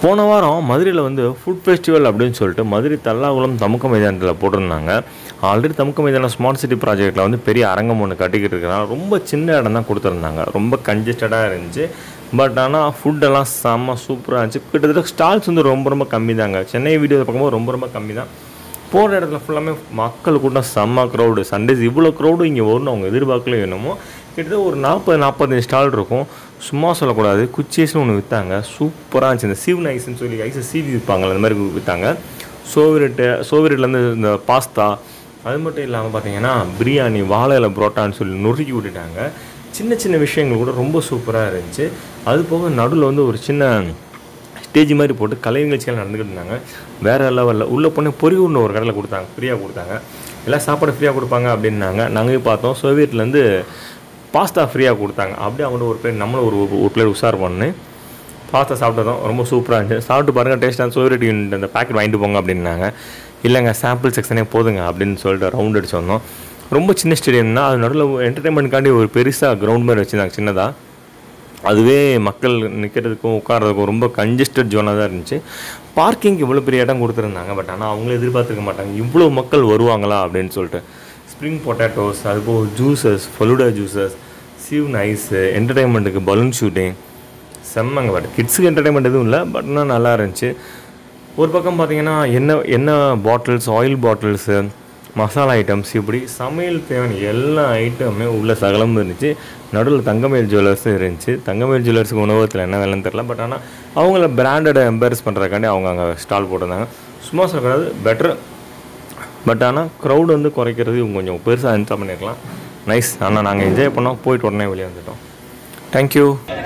போன வாரம் மதுரையில் வந்து ஃபுட் ஃபெஸ்டிவல் அப்படின்னு சொல்லிட்டு மதுரை தல்லாகுளம் தமுக்க மைதானத்தில் போட்டிருந்தாங்க ஆல்ரெடி தமுக்க மைதானம் ஸ்மார்ட் சிட்டி ப்ராஜெக்ட்டில் வந்து பெரிய அரங்கம் ஒன்று கட்டிக்கிட்டு இருக்கிறாங்க ரொம்ப சின்ன இடம் தான் கொடுத்துருந்தாங்க ரொம்ப கன்ஜஸ்டடாக இருந்துச்சு பட் ஆனால் ஃபுட்டெல்லாம் செம்ம சூப்பராக இருந்துச்சு கிட்டத்தட்ட ஸ்டால்ஸ் வந்து ரொம்ப ரொம்ப கம்மி தாங்க சென்னை வீடியோ பார்க்கும்போது ரொம்ப ரொம்ப கம்மி தான் போகிற இடத்துல ஃபுல்லாமே மக்கள் கூட்டம் செம்ம க்ரௌடு சண்டேஸ் இவ்வளோ க்ரௌடு இங்கே வரும்னு அவங்க எதிர்பார்க்கல என்னமோ கிட்டத்தட்ட ஒரு நாற்பது நாற்பத்தஞ்சு ஸ்டால் இருக்கும் சும்மா சொல்லக்கூடாது குச்சீஸ்னு ஒன்று விற்றாங்க சூப்பராக இருந்துச்சு இந்த சீவ் ஐஸ்ன்னு சொல்லி ஐஸை சீவி விற்பாங்க அந்த மாதிரி விற்றாங்க சோவிரெட்டு சோவிரெட்லேருந்து இந்த பாஸ்தா அது மட்டும் இல்லாமல் பார்த்தீங்கன்னா பிரியாணி வாழை இலை புரோட்டான்னு சொல்லி நொறுக்கி விட்டுட்டாங்க சின்ன சின்ன விஷயங்கள் கூட ரொம்ப சூப்பராக இருந்துச்சு அது போக நடுவில் வந்து ஒரு சின்ன ஸ்டேஜ் மாதிரி போட்டு கலை நிகழ்ச்சிகள் நடந்துக்கிட்டு இருந்தாங்க வேறு லெவலில் உள்ளே போன பொரியூர்னு ஒரு கடையில் கொடுத்தாங்க ஃப்ரீயாக கொடுத்தாங்க எல்லாம் சாப்பாடு ஃப்ரீயாக கொடுப்பாங்க அப்படின்னாங்க நாங்கள் போய் பார்த்தோம் சோவியட்லேருந்து பாஸ்தா ஃப்ரீயாக கொடுத்தாங்க அப்படியே அவங்கள்ட்ட ஒரு பிளேட் நம்மளும் ஒரு ஒரு பிளேட் உஷார் பண்ணு பாஸ்தா சாப்பிட்டதும் ரொம்ப சூப்பராக இருந்துச்சு சாப்பிட்டு பாருங்கள் டேஸ்ட்டாக சோவியட் யூனிட் அந்த பேக்கெட் வாங்கிட்டு போங்க அப்படின்னாங்க இல்லைங்க சாம்பிள் செக்ஷனே போதுங்க அப்படின்னு சொல்லிட்டு ரவுண்ட் அடிச்சு வந்தோம் ரொம்ப சின்ன ஸ்டேடியம் தான் அது நடுவில் என்டர்டைன்மெண்ட்காண்டி ஒரு பெருசாக கிரவுண்ட் மாதிரி வச்சுருந்தாங்க சின்னதாக அதுவே மக்கள் நிற்கிறதுக்கும் உட்காரதுக்கும் ரொம்ப கன்ஜஸ்டட் ஜோனாக தான் இருந்துச்சு பார்க்கிங் இவ்வளோ பெரிய இடம் கொடுத்துருந்தாங்க பட் ஆனால் அவங்களே எதிர்பார்த்துருக்க மாட்டாங்க இவ்வளோ மக்கள் வருவாங்களா அப்படின்னு சொல்லிட்டு ஸ்ப்ரிங் பொட்டேட்டோஸ் அதுபோக ஜூஸஸ் ஃபலூடா ஜூஸஸ் சீவ் ஐஸு என்டர்டைன்மெண்ட்டுக்கு பலூன் ஷூட்டிங் செம்மங்க பட் கிட்ஸுக்கு என்டர்டைன்மெண்ட் எதுவும் இல்லை பட் ஆனால் நல்லா இருந்துச்சு ஒரு பக்கம் பார்த்தீங்கன்னா எண்ணெய் எண்ணெய் bottles oil bottles masala items இப்படி சமையல் தேவையான எல்லா ஐட்டமுமே உள்ள சகலமும் இருந்துச்சு நடுவில் தங்கமயில் ஜுவல்லர்ஸும் இருந்துச்சு தங்கமயில் ஜுவல்லர்ஸுக்கு உணவகத்தில் என்ன வேலைன்னு தெரில பட் ஆனால் அவங்கள பிராண்டடை எம்பரஸ் பண்ணுறதுக்காண்டி அவங்க அங்கே ஸ்டால் போட்டிருந்தாங்க சும்மா சொல்லக்கூடாது பெட்டர் பட் ஆனால் க்ரௌட் வந்து குறைக்கிறது இவங்க கொஞ்சம் பெருசாக என்ஜாய் பண்ணியிருக்கலாம் நைஸ் ஆனால் நாங்கள் என்ஜாய் பண்ணோம் போயிட்டு உடனே வெளியே வந்துட்டோம் தேங்க்யூ